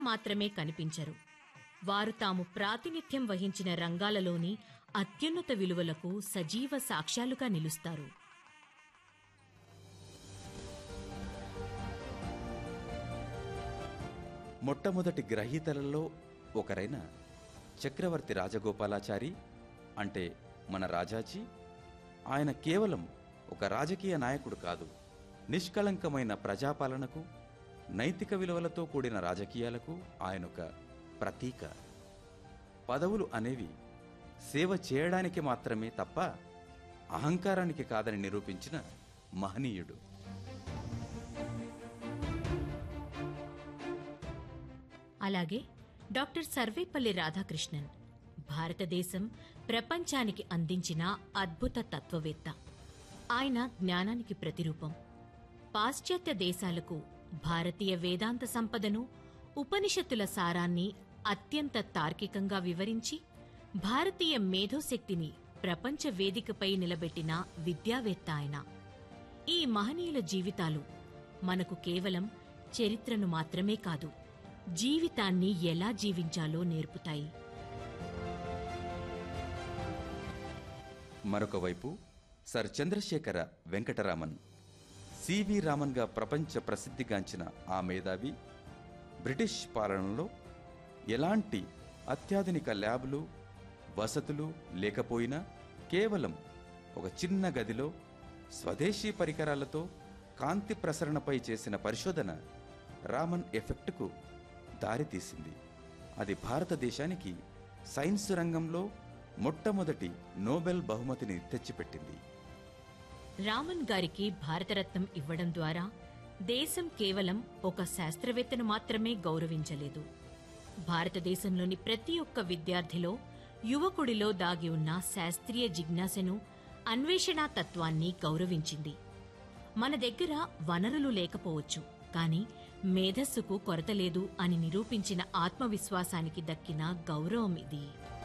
మాత్రమే కనిపించరు వారు తాము ప్రాతినిధ్యం వహించిన రంగాలలోని అత్యున్నత విలువలకు సజీవ సాక్ష్యాలుగా నిలుస్తారు మొట్టమొదటి గ్రహీతలలో ఒకరైన చక్రవర్తి రాజగోపాలాచారి అంటే మన రాజాజీ ఆయన కేవలం ఒక రాజకీయ నాయకుడు కాదు నిష్కళంకమైన ప్రజాపాలనకు నైతిక విలువలతో కూడిన రాజకీయాలకు ఆయనొక ప్రతీక పదవులు అనేవి సేవ చేయడానికి మాత్రమే తప్ప అహంకారానికి కాదని నిరూపించిన మహనీయుడు అలాగే డాక్టర్ సర్వేపల్లి రాధాకృష్ణన్ భారతదేశం ప్రపంచానికి అందించిన అద్భుత తత్వవేత్త ఆయన జ్ఞానానికి ప్రతిరూపం పాశ్చాత్య దేశాలకు భారతీయ వేదాంత సంపదను ఉపనిషత్తుల సారాన్ని అత్యంత తార్కికంగా వివరించి భారతీయ మేధోశక్తిని ప్రపంచ వేదికపై నిలబెట్టిన విద్యావేత్త ఆయన ఈ మహనీయుల జీవితాలు మనకు కేవలం చరిత్రను మాత్రమే కాదు జీవితాన్ని ఎలా జీవించాలో నేర్పుతాయి మరొక వైపు సర్ చంద్రశేఖర వెంకటరామన్ సివి రామన్గా ప్రపంచ ప్రసిద్ధిగాంచిన ఆ మేధావి బ్రిటిష్ పాలనలో ఎలాంటి అత్యాధునిక ల్యాబ్లు వసతులు లేకపోయినా కేవలం ఒక చిన్న గదిలో స్వదేశీ పరికరాలతో కాంతి ప్రసరణపై చేసిన పరిశోధన రామన్ ఎఫెక్ట్కు దారితీసింది అది భారతదేశానికి సైన్స్ రంగంలో మొట్టమొదటి నోబెల్ బహుమతిని తెచ్చిపెట్టింది రామన్ గారికి భారతరత్నం ఇవ్వడం ద్వారా దేశం కేవలం ఒక శాస్త్రవేత్తను మాత్రమే గౌరవించలేదు భారతదేశంలోని ప్రతి ఒక్క విద్యార్థిలో యువకుడిలో దాగి ఉన్న శాస్త్రీయ జిజ్ఞాసను అన్వేషణా తత్వాన్ని గౌరవించింది మన దగ్గర వనరులు లేకపోవచ్చు కాని మేధస్సుకు కొరత లేదు అని నిరూపించిన ఆత్మవిశ్వాసానికి దక్కిన గౌరవం ఇది